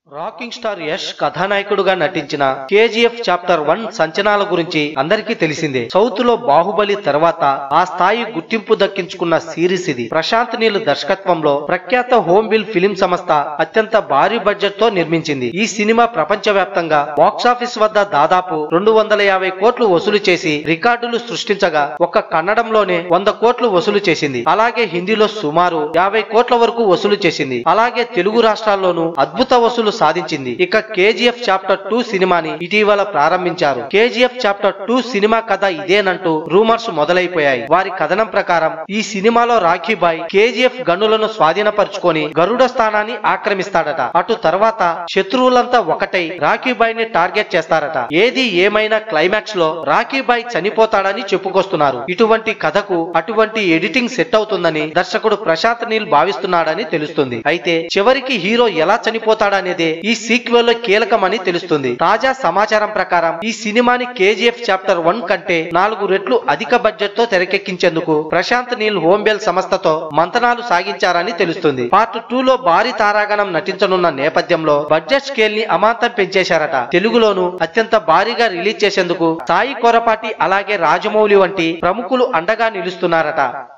rocking star Yash కథానాయకుడుగా నటించిన KGF chapter one సంచనాల గురించి అందరికీ తెలిసిందే సౌత్ లో బాహుబలి తర్వాత ఆ స్థాయి గుర్తింపు దక్కించుకున్న సిరీస్ ఇది ప్రశాంత్ నీల్ దర్శకత్వంలో ప్రఖ్యాత హోమ్ బిల్ ఫిలిం సంస్థ అత్యంత భారీ బడ్జెట్ తో నిర్మించింది ఈ సినిమా ప్రపంచవ్యాప్తంగా బాక్సాఫీస్ వద్ద దాదాపు రెండు వందల యాభై కోట్లు వసూలు చేసి రికార్డులు సృష్టించగా ఒక్క కన్నడంలోనే వంద కోట్లు వసూలు చేసింది అలాగే హిందీలో సుమారు యాభై కోట్ల వరకు వసూలు చేసింది అలాగే తెలుగు రాష్ట్రాల్లోనూ అద్భుత వసూలు సాధించింది ఇక కేజీఎఫ్ చాప్టర్ టూ సినిమాని ఇటీవల ప్రారంభించారు కేజీఎఫ్ చాప్టర్ టూ సినిమా కథ ఇదేనంటూ రూమర్స్ మొదలైపోయాయి వారి కథనం ప్రకారం ఈ సినిమాలో రాఖీ బాయ్ కేజీఎఫ్ గన్నులను స్వాధీనపరుచుకొని గరుడ స్థానాన్ని ఆక్రమిస్తాడట అటు తర్వాత శత్రువులంతా ఒకటై రాఖీ బాయ్ ని టార్గెట్ చేస్తారట ఏది ఏమైనా క్లైమాక్స్ లో రాఖీ బాయ్ చనిపోతాడని చెప్పుకొస్తున్నారు ఇటువంటి కథకు అటువంటి ఎడిటింగ్ సెట్ అవుతుందని దర్శకుడు ప్రశాంత్ నీల్ భావిస్తున్నాడని తెలుస్తుంది అయితే చివరికి హీరో ఎలా చనిపోతాడనేదే ఈ సీక్వెల్ లో కీలకమని తెలుస్తుంది తాజా సమాచారం ప్రకారం ఈ సినిమాని కేజీఎఫ్ చాప్టర్ వన్ కంటే నాలుగు రెట్లు అధిక బడ్జెట్ తో తెరకెక్కించేందుకు ప్రశాంత్ నీల్ హోంబెల్ సంస్థతో మంతనాలు సాగించారని తెలుస్తుంది పార్ట్ టూ లో భారీ తారాగణం నటించనున్న నేపథ్యంలో బడ్జెట్ స్కేల్ ని అమాంతం పెంచేశారట తెలుగులోను అత్యంత భారీగా రిలీజ్ చేసేందుకు సాయి కొరపాటి అలాగే రాజమౌళి వంటి ప్రముఖులు అండగా నిలుస్తున్నారట